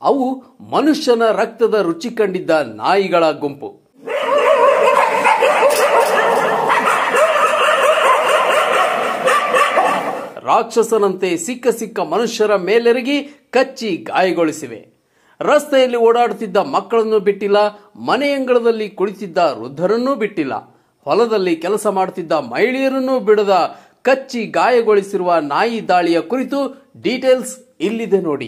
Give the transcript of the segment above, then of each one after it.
ಅವು ಮನುಷ್ಯನ ರಕ್ತದ ರುಚಿ ಕಂಡಿದ್ದ ನಾಯಿಗಳ ಗುಂಪು ರಾಕ್ಷಸನಂತೆ ಸಿಕ್ಕ ಸಿಕ್ಕ ಮನುಷ್ಯರ ಮೇಲೆರಗಿ ಕಚ್ಚಿ ಗಾಯಗೊಳಿಸಿವೆ ರಸ್ತೆಯಲ್ಲಿ ಓಡಾಡುತ್ತಿದ್ದ ಮಕ್ಕಳನ್ನು ಬಿಟ್ಟಿಲ್ಲ ಮನೆಯಂಗಳದಲ್ಲಿ ಕುಳಿತಿದ್ದ ವೃದ್ಧರನ್ನೂ ಬಿಟ್ಟಿಲ್ಲ ಹೊಲದಲ್ಲಿ ಕೆಲಸ ಮಾಡುತ್ತಿದ್ದ ಮಹಿಳೆಯರನ್ನೂ ಬಿಡದ ಕಚ್ಚಿ ಗಾಯಗೊಳಿಸಿರುವ ನಾಯಿ ದಾಳಿಯ ಕುರಿತು ಡೀಟೇಲ್ಸ್ ಇಲ್ಲಿದೆ ನೋಡಿ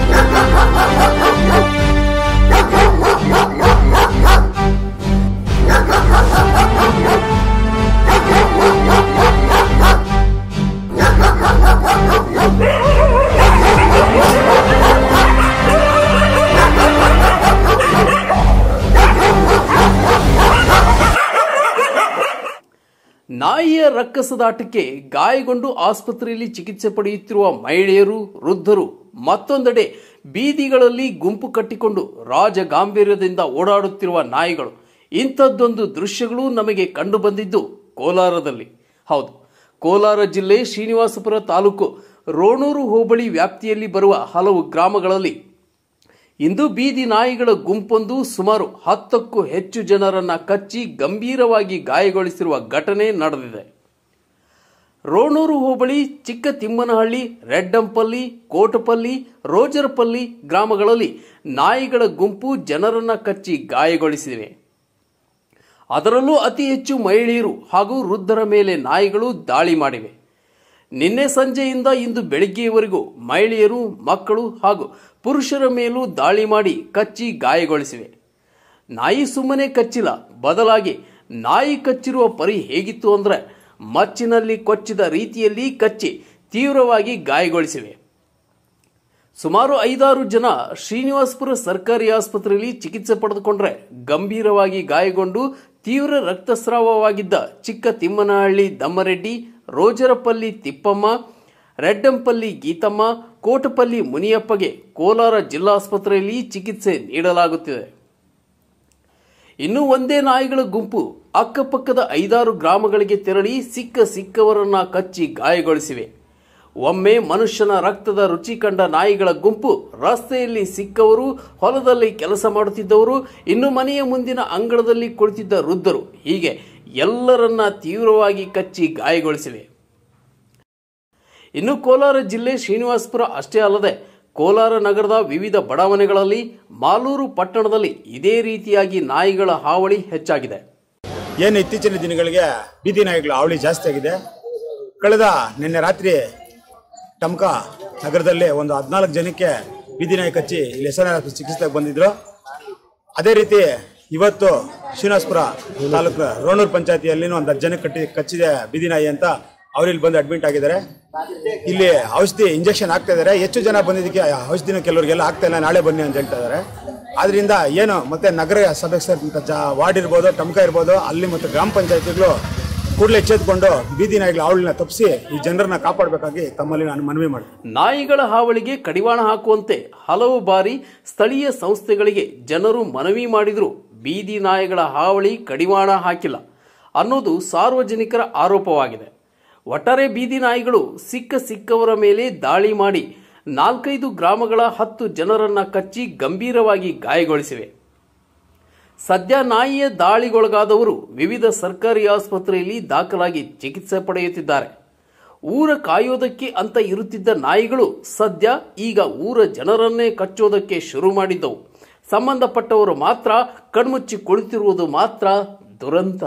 ನಾಯಿಯ ರಕ್ಕಸದಾಟಕ್ಕೆ ಗಾಯಗೊಂಡು ಆಸ್ಪತ್ರೆಯಲ್ಲಿ ಚಿಕಿತ್ಸೆ ಪಡೆಯುತ್ತಿರುವ ಮಹಿಳೆಯರು ವೃದ್ಧರು ಮತ್ತೊಂದೆಡೆ ಬೀದಿಗಳಲ್ಲಿ ಗುಂಪು ಕಟ್ಟಿಕೊಂಡು ರಾಜ ಗಾಂಭೀರ್ಯದಿಂದ ಓಡಾಡುತ್ತಿರುವ ನಾಯಿಗಳು ಇಂಥದ್ದೊಂದು ದೃಶ್ಯಗಳು ನಮಗೆ ಕಂಡು ಬಂದಿದ್ದು ಕೋಲಾರದಲ್ಲಿ ಹೌದು ಕೋಲಾರ ಜಿಲ್ಲೆ ಶ್ರೀನಿವಾಸಪುರ ತಾಲೂಕು ರೋಣೂರು ಹೋಬಳಿ ವ್ಯಾಪ್ತಿಯಲ್ಲಿ ಬರುವ ಹಲವು ಗ್ರಾಮಗಳಲ್ಲಿ ಇಂದು ಬೀದಿ ನಾಯಿಗಳ ಗುಂಪೊಂದು ಸುಮಾರು ಹತ್ತಕ್ಕೂ ಹೆಚ್ಚು ಜನರನ್ನ ಕಚ್ಚಿ ಗಂಭೀರವಾಗಿ ಗಾಯಗೊಳಿಸಿರುವ ಘಟನೆ ನಡೆದಿದೆ ರೋಣೂರು ಹೋಬಳಿ ಚಿಕ್ಕ ತಿಮ್ಮನಹಳ್ಳಿ ರೆಡ್ಡಂಪಲ್ಲಿ ಕೋಟಪಲ್ಲಿ ರೋಜರಪಲ್ಲಿ ಗ್ರಾಮಗಳಲ್ಲಿ ನಾಯಿಗಳ ಗುಂಪು ಜನರನ್ನ ಕಚ್ಚಿ ಗಾಯಗೊಳಿಸಿವೆ ಅದರಲ್ಲೂ ಅತಿ ಹೆಚ್ಚು ಮಹಿಳೆಯರು ಹಾಗೂ ವೃದ್ಧರ ಮೇಲೆ ನಾಯಿಗಳು ದಾಳಿ ಮಾಡಿವೆ ನಿನ್ನೆ ಸಂಜೆಯಿಂದ ಇಂದು ಬೆಳಗ್ಗೆಯವರೆಗೂ ಮಹಿಳೆಯರು ಮಕ್ಕಳು ಹಾಗೂ ಪುರುಷರ ಮೇಲೂ ದಾಳಿ ಮಾಡಿ ಕಚ್ಚಿ ಗಾಯಗೊಳಿಸಿವೆ ನಾಯಿ ಸುಮ್ಮನೆ ಕಚ್ಚಿಲ್ಲ ಬದಲಾಗಿ ನಾಯಿ ಕಚ್ಚಿರುವ ಪರಿ ಹೇಗಿತ್ತು ಅಂದ್ರೆ ಮಚ್ಚಿನಲ್ಲಿ ಕೊಚ್ಚಿದ ರೀತಿಯಲ್ಲಿ ಕಚ್ಚಿ ತೀವ್ರವಾಗಿ ಗಾಯಗೊಳಿಸಿವೆ ಸುಮಾರು ಐದಾರು ಜನ ಶ್ರೀನಿವಾಸಪುರ ಸರ್ಕಾರಿ ಆಸ್ಪತ್ರೆಯಲ್ಲಿ ಚಿಕಿತ್ಸೆ ಪಡೆದುಕೊಂಡ್ರೆ ಗಂಭೀರವಾಗಿ ಗಾಯಗೊಂಡು ತೀವ್ರ ರಕ್ತಸ್ರಾವವಾಗಿದ್ದ ಚಿಕ್ಕ ತಿಮ್ಮನಹಳ್ಳಿ ದಮ್ಮರೆಡ್ಡಿ ರೋಜರಪಲ್ಲಿ ತಿಪ್ಪಮ್ಮ ರೆಡ್ಡಂಪಲ್ಲಿ ಗೀತಮ್ಮ ಕೋಟಪಲ್ಲಿ ಮುನಿಯಪ್ಪಗೆ ಕೋಲಾರ ಜಿಲ್ಲಾಸ್ಪತ್ರೆಯಲ್ಲಿ ಚಿಕಿತ್ಸೆ ನೀಡಲಾಗುತ್ತಿದೆ ಇನ್ನು ಒಂದೇ ನಾಯಿಗಳ ಗುಂಪು ಅಕ್ಕಪಕ್ಕದ ಐದಾರು ಗ್ರಾಮಗಳಿಗೆ ತೆರಳಿ ಸಿಕ್ಕ ಸಿಕ್ಕವರನ್ನ ಕಚ್ಚಿ ಗಾಯಗೊಳಿಸಿವೆ ಒಮ್ಮೆ ಮನುಷ್ಯನ ರಕ್ತದ ರುಚಿ ಕಂಡ ನಾಯಿಗಳ ಗುಂಪು ರಸ್ತೆಯಲ್ಲಿ ಸಿಕ್ಕವರು ಹೊಲದಲ್ಲಿ ಕೆಲಸ ಮಾಡುತ್ತಿದ್ದವರು ಇನ್ನು ಮನೆಯ ಮುಂದಿನ ಅಂಗಳದಲ್ಲಿ ಕುಳಿತಿದ್ದ ವೃದ್ಧರು ಹೀಗೆ ಎಲ್ಲರನ್ನ ತೀವ್ರವಾಗಿ ಕಚ್ಚಿ ಗಾಯಗೊಳಿಸಿವೆ ಇನ್ನು ಕೋಲಾರ ಜಿಲ್ಲೆ ಶ್ರೀನಿವಾಸಪುರ ಅಷ್ಟೇ ಅಲ್ಲದೆ ಕೋಲಾರ ನಗರದ ವಿವಿಧ ಬಡಾವಣೆಗಳಲ್ಲಿ ಮಾಲೂರು ಪಟ್ಟಣದಲ್ಲಿ ಇದೇ ರೀತಿಯಾಗಿ ನಾಯಿಗಳ ಹಾವಳಿ ಹೆಚ್ಚಾಗಿದೆ ಏನು ಇತ್ತೀಚಿನ ದಿನಗಳಿಗೆ ಬೀದಿ ನಾಯಿಗಳ ಹಾವಳಿ ಜಾಸ್ತಿ ಆಗಿದೆ ಕಳೆದ ನಿನ್ನೆ ರಾತ್ರಿ ಟಮ್ಕ ನಗರದಲ್ಲಿ ಒಂದು ಹದಿನಾಲ್ಕು ಜನಕ್ಕೆ ಬೀದಿ ನಾಯಿ ಕಚ್ಚಿ ಇಲ್ಲಿ ಎಸ್ ಎನ್ ಚಿಕಿತ್ಸೆಗೆ ಬಂದಿದ್ರು ಅದೇ ರೀತಿ ಇವತ್ತು ಶ್ರೀನಿವಾಸಪುರ ತಾಲೂಕು ರೋಣೂರು ಪಂಚಾಯತಿಯಲ್ಲಿ ಒಂದು ಹತ್ತು ಜನಕ್ಕೆ ಕಟ್ಟಿ ಕಚ್ಚಿದೆ ಬೀದಿ ನಾಯಿ ಅಂತ ಅವ್ರು ಇಲ್ಲಿ ಬಂದು ಅಡ್ಮಿಟ್ ಆಗಿದ್ದಾರೆ ಇಲ್ಲಿ ಔಷಧಿ ಇಂಜೆಕ್ಷನ್ ಆಗ್ತಾ ಇದ್ದಾರೆ ಹೆಚ್ಚು ಜನ ಬಂದಿದ್ದಕ್ಕೆ ಔಷಧಿನ ಕೆಲವರಿಗೆಲ್ಲ ಆಗ್ತಾ ಇಲ್ಲ ನಾಳೆ ಬನ್ನಿ ಅಂತ ಹೇಳ್ತಾ ಇದ್ದಾರೆ ಆದ್ರಿಂದ ಏನು ಮತ್ತೆ ನಗರ ಸದಸ್ಯರ ಜ ವಾರ್ಡ್ ಇರ್ಬೋದು ಟಮ್ಕ ಇರ್ಬೋದು ಅಲ್ಲಿ ಮತ್ತು ಗ್ರಾಮ ಪಂಚಾಯತಿಗಳು ಕೂಡಲೇ ಎಚ್ಚೆತ್ಕೊಂಡು ಬೀದಿ ನಾಯಿಗಳ ಹಾವಳಿನ ತಪ್ಪಿಸಿ ಈ ಜನರನ್ನ ಕಾಪಾಡಬೇಕಾಗಿ ತಮ್ಮಲ್ಲಿ ನಾನು ಮನವಿ ಮಾಡ್ತೀನಿ ನಾಯಿಗಳ ಹಾವಳಿಗೆ ಕಡಿವಾಣ ಹಾಕುವಂತೆ ಹಲವು ಬಾರಿ ಸ್ಥಳೀಯ ಸಂಸ್ಥೆಗಳಿಗೆ ಜನರು ಮನವಿ ಮಾಡಿದರೂ ಬೀದಿ ನಾಯಿಗಳ ಹಾವಳಿ ಕಡಿವಾಣ ಹಾಕಿಲ್ಲ ಅನ್ನೋದು ಸಾರ್ವಜನಿಕರ ಆರೋಪವಾಗಿದೆ ಒಟ್ಟಾರೆ ಬೀದಿ ನಾಯಿಗಳು ಸಿಕ್ಕ ಸಿಕ್ಕವರ ಮೇಲೆ ದಾಳಿ ಮಾಡಿ ನಾಲ್ಕೈದು ಗ್ರಾಮಗಳ ಹತ್ತು ಜನರನ್ನ ಕಚ್ಚಿ ಗಂಭೀರವಾಗಿ ಗಾಯಗೊಳಿಸಿವೆ ಸದ್ಯ ನಾಯಿಯ ದಾಳಿಗೊಳಗಾದವರು ವಿವಿಧ ಸರ್ಕಾರಿ ಆಸ್ಪತ್ರೆಯಲ್ಲಿ ದಾಖಲಾಗಿ ಚಿಕಿತ್ಸೆ ಪಡೆಯುತ್ತಿದ್ದಾರೆ ಊರ ಕಾಯೋದಕ್ಕೆ ಅಂತ ಇರುತ್ತಿದ್ದ ನಾಯಿಗಳು ಸದ್ಯ ಈಗ ಊರ ಜನರನ್ನೇ ಕಚ್ಚೋದಕ್ಕೆ ಶುರು ಮಾಡಿದ್ದವು ಸಂಬಂಧಪಟ್ಟವರು ಮಾತ್ರ ಕಣ್ಮುಚ್ಚಿ ಕುಳಿತಿರುವುದು ಮಾತ್ರ ದುರಂತ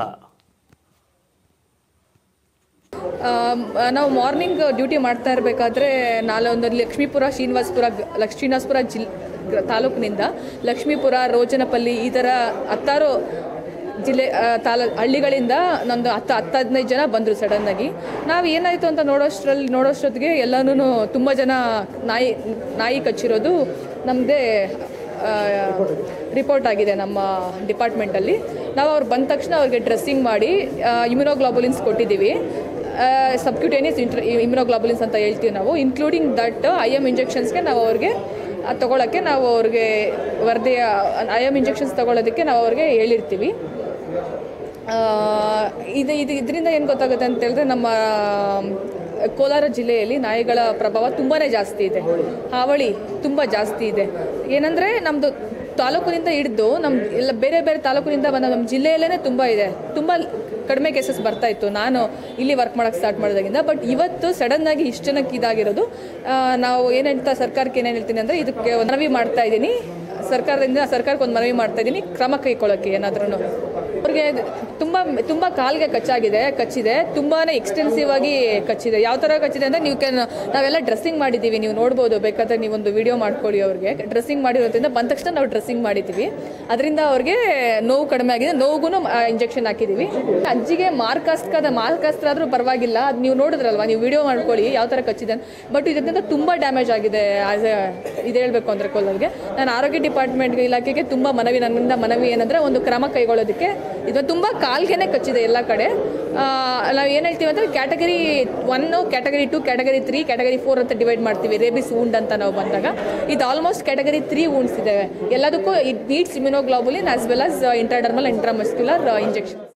ಆಮ್, ನಾವು ಮಾರ್ನಿಂಗ್ ಡ್ಯೂಟಿ ಮಾಡ್ತಾ ಇರಬೇಕಾದ್ರೆ ನಾಳೆ ಒಂದು ಲಕ್ಷ್ಮೀಪುರ ಶ್ರೀನಿವಾಸಪುರ ಗ- ಲಕ್ಷ್- ಶ್ರೀನಿವಾಸಪುರ ಜಿಲ್ ಗ್ರ- ತಾಲೂಕಿನಿಂದ ಲಕ್ಷ್ಮೀಪುರ ರೋಜನಪಲ್ಲಿ ಈ ಥರ ಹತ್ತಾರು ಜಿಲ್ಲೆ ಆ, ತಾಲ ಹಳ್ಳಿಗಳಿಂದ ನಂದು ಹತ್ತು ಹತ್ತು ಹದಿನೈದು ಜನ ಬಂದರು ಸಡನ್ನಾಗಿ ನಾವು ಏನಾಯಿತು ಅಂತ ನೋಡೋಷ್ಟರಲ್ಲಿ ನೋಡೋಷ್ಟೊತ್ತಿಗೆ ಎಲ್ಲನೂ ತುಂಬ ಜನ ನಾಯಿ ನಾಯಿ ಕಚ್ಚಿರೋದು ನಮ್ಮದೇ ರಿಪೋರ್ಟ್ ಆಗಿದೆ ನಮ್ಮ ಡಿಪಾರ್ಟ್ಮೆಂಟಲ್ಲಿ ನಾವು ಅವ್ರು ಬಂದ ತಕ್ಷಣ ಅವ್ರಿಗೆ ಡ್ರೆಸ್ಸಿಂಗ್ ಮಾಡಿ ಇಮ್ಯುನೋಗ್ಲೋಬುಲಿನ್ಸ್ ಕೊಟ್ಟಿದ್ದೀವಿ ಸಬ್ಕ್ಯೂಟೇನಿಯಸ್ ಇಂಟ್ರ ಇಮ್ಯುನೋಗ್ಲೋಬುಲಿನ್ಸ್ ಅಂತ ಹೇಳ್ತೀವಿ ನಾವು ಇನ್ಕ್ಲೂಡಿಂಗ್ ದಟ್ ಐ ಎಮ್ ಇಂಜೆಕ್ಷನ್ಸ್ಗೆ ನಾವು ಅವ್ರಿಗೆ ಅದು ತೊಗೊಳಕ್ಕೆ ನಾವು ಅವ್ರಿಗೆ ವರದಿಯ ಐ ಎಮ್ ಇಂಜೆಕ್ಷನ್ಸ್ ತೊಗೊಳೋದಕ್ಕೆ ನಾವು ಅವ್ರಿಗೆ ಹೇಳಿರ್ತೀವಿ ಆ, ಇದು ಇದು ಇದರಿಂದ ಏನು ಗೊತ್ತಾಗುತ್ತೆ ಅಂತ ಹೇಳಿದ್ರೆ ನಮ್ಮ ಕೋಲಾರ ಜಿಲ್ಲೆಯಲ್ಲಿ ನಾಯಿಗಳ ಪ್ರಭಾವ ತುಂಬಾ ಜಾಸ್ತಿ ಇದೆ ಹಾವಳಿ ತುಂಬ ಜಾಸ್ತಿ ಇದೆ ಏನಂದರೆ ನಮ್ಮದು ತಾಲೂಕಿನಿಂದ ಹಿಡಿದು ನಮ್ಮ ಎಲ್ಲ ಬೇರೆ ಬೇರೆ ತಾಲೂಕಿನಿಂದ ಬಂದ ನಮ್ಮ ಜಿಲ್ಲೆಯಲ್ಲೇ ತುಂಬ ಇದೆ ತುಂಬ ಕಡಿಮೆ ಕೇಸಸ್ ಬರ್ತಾ ಇತ್ತು ನಾನು ಇಲ್ಲಿ ವರ್ಕ್ ಮಾಡೋಕ್ಕೆ ಸ್ಟಾರ್ಟ್ ಮಾಡಿದಾಗಿಂದ ಬಟ್ ಇವತ್ತು ಸಡನ್ನಾಗಿ ಇಷ್ಟು ಜನಕ್ಕೆ ಇದಾಗಿರೋದು ಆ, ನಾವು ಏನು ಹೇಳ್ತಾ ಸರ್ಕಾರಕ್ಕೆ ಏನೇನು ಹೇಳ್ತೀನಿ ಅಂದರೆ ಇದಕ್ಕೆ ಒಂದು ಮನವಿ ಮಾಡ್ತಾ ಇದ್ದೀನಿ ಸರ್ಕಾರದಿಂದ ಸರ್ಕಾರಕ್ಕೆ ಒಂದು ಮನವಿ ಮಾಡ್ತಾ ಇದ್ದೀನಿ ಕ್ರಮ ಕೈಗೊಳ್ಳೋಕ್ಕೆ ಏನಾದ್ರೂ ಅವ್ರಿಗೆ ತುಂಬ ತುಂಬ ಕಾಲ್ಗೆ ಕಚ್ಚಾಗಿದೆ ಕಚ್ಚಿದೆ ತುಂಬಾ ಎಕ್ಸ್ಟೆನ್ಸಿವ್ ಆಗಿ ಕಚ್ಚಿದೆ ಯಾವ ಥರ ಕಚ್ಚಿದೆ ಅಂದರೆ ನೀವು ಕ್ಯಾನ್ ನಾವೆಲ್ಲ ಡ್ರೆಸ್ಸಿಂಗ್ ಮಾಡಿದ್ದೀವಿ ನೀವು ನೋಡ್ಬೋದು ಬೇಕಾದ್ರೆ ನೀವೊಂದು ವಿಡಿಯೋ ಮಾಡ್ಕೊಳ್ಳಿ ಅವ್ರಿಗೆ ಡ್ರೆಸ್ಸಿಂಗ್ ಮಾಡಿರೋದ್ರಿಂದ ಬಂದ ತಕ್ಷಣ ನಾವು ಡ್ರೆಸ್ಸಿಂಗ್ ಮಾಡಿದ್ದೀವಿ ಅದರಿಂದ ಅವ್ರಿಗೆ ನೋವು ಕಡಿಮೆ ಆಗಿದೆ ನೋವಿಗೂ ಇಂಜೆಕ್ಷನ್ ಹಾಕಿದ್ದೀವಿ ಅಜ್ಜಿಗೆ ಮಾರ್ಕಾಸ್ತ್ಕದ ಮಾರ್ಕಾಸ್ತ್ರ ಆದರೂ ಪರವಾಗಿಲ್ಲ ಅದು ನೀವು ನೋಡಿದ್ರಲ್ವಾ ನೀವು ವಿಡಿಯೋ ಮಾಡ್ಕೊಳ್ಳಿ ಯಾವ ಥರ ಕಚ್ಚಿದೆ ಬಟ್ ಇದರಿಂದ ತುಂಬ ಡ್ಯಾಮೇಜ್ ಆಗಿದೆ ಆಸ್ ಎ ಇದು ಹೇಳಬೇಕು ಅಂದರೆ ಕೋಲಾರ್ಗೆ ನಾನು ಆರೋಗ್ಯ ಡಿಪಾರ್ಟ್ಮೆಂಟ್ ಇಲಾಖೆಗೆ ತುಂಬ ಮನವಿ ನನ್ನಿಂದ ಮನವಿ ಏನಂದರೆ ಒಂದು ಕ್ರಮ ಕೈಗೊಳ್ಳೋದಕ್ಕೆ ಇದು ತುಂಬ ಕಾಲ್ಗೆನೆ ಕಚ್ಚಿದೆ ಎಲ್ಲ ಕಡೆ ಆ, ನಾವು ಏನು ಹೇಳ್ತೀವಿ ಅಂದರೆ category one category two category three category four ಅಂತ ಡಿವೈಡ್ ಮಾಡ್ತೀವಿ ರೇಬಿಸ್ ವೂಂಡ್ ಅಂತ ನಾವು ಬಂದಾಗ ಇದು ಆಲ್ಮೋಸ್ಟ್ ಕ್ಯಾಟಗರಿ ತ್ರೀ ವೂಂಡ್ಸ್ ಇದೆ ಎಲ್ಲದಕ್ಕೂ it needs immunoglobulin as well as intradermal intramuscular injection